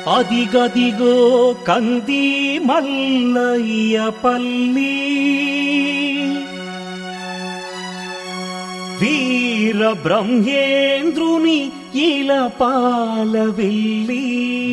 అదిగదిగో కంది మల్లయ్య పల్లి వీర బ్రహ్మేంద్రుని ఇలా పాల వెళ్ళి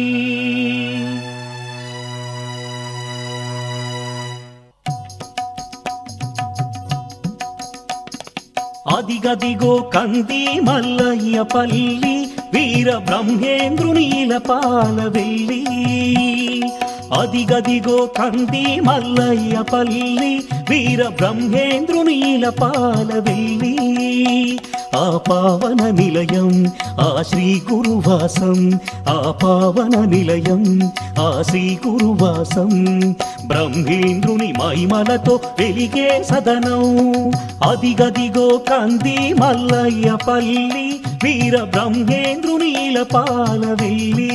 అదిగదిగో కంది మల్లయ్య పల్లి వీర బ్రహ్మేంద్రుని ఇలా పాల వెళ్ళి అదిగదిగో కంది మల్లయ్య పల్లి వీర బ్రహ్మేంద్రుని ఇలా పాల వెళ్ళి ఆ పావన నిలయం ఆ శ్రీ గురువాసం ఆ పావన నిలయం ఆ శ్రీ గురువాసం బ్రహ్మేంద్రుని మహిమలతో వెలిగే సదనం అదిగదిగో కంది మల్లయ్య పల్లి వీర బ్రహ్మేంద్రుని పాల వెళ్ళి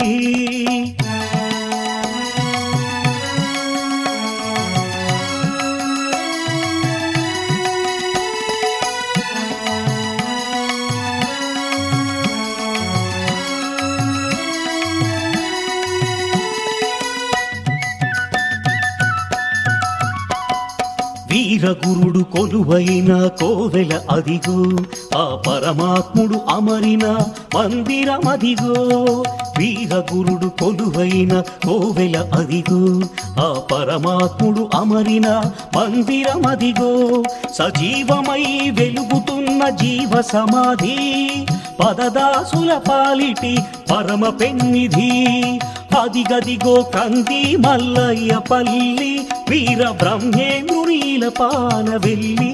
వీరగురుడు కొలువైన కోవెల అదిగో ఆ పరమాత్ముడు అమరిన మందిరమదిగో వీరగురుడు కొలువైన కోవెల అదిగో ఆ పరమాత్ముడు అమరిన మందిరమదిగో సజీవమై వెలుగుతున్న జీవ సమాధి పదదాసుల పాలిటి పరమ పెన్నిధి అదిగదిగో కంది మల్లయ్య పల్లి వీర బ్రహ్మేంద్రునీల పాల వెళ్ళి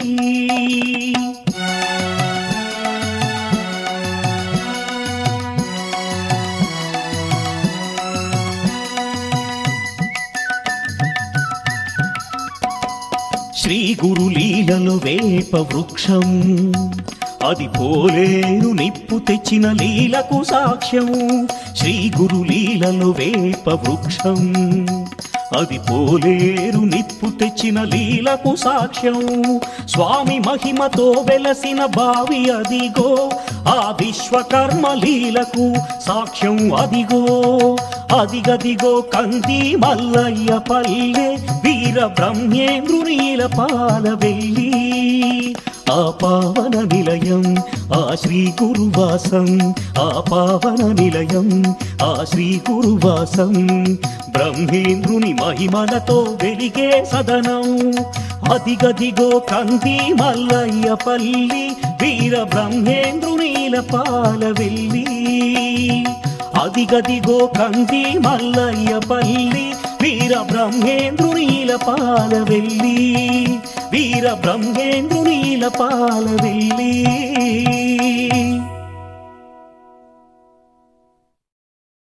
శ్రీ గురు లీలలో వేప వృక్షం అది పోలేరు నిప్పు తెచ్చిన లీలకు సాక్ష్యం శ్రీ గురు లీలలో వేప వృక్షం అది పోలేరు నిప్పు తెచ్చిన లీలకు సాక్ష్యం స్వామి మహిమతో వెలసిన బావి అదిగో ఆ విశ్వకర్మ లీలకు సాక్ష్యం అదిగో అదిగదిగో కంది మల్లయ్య పల్లె వీర బ్రహ్మేంద్రునీల పాల వెళ్ళి ఆ పావన నిలయం ఆ శ్రీ గురువాసం ఆ పావన నిలయం ఆ శ్రీ గురువాసం బ్రహ్మేంద్రుని మహిమలతో వెలిగే సదనం అదిగదిగో కంది మల్లయ్య పల్లి వీర బ్రహ్మేంద్రునీల పాల వెళ్ళి అదిగదిగో కంది మల్లయ్య పల్లి వీర బ్రహ్మేంద్రునీల పాల వెళ్ళి వీర బ్రహ్మేంద్రునీల పాల వెళ్ళి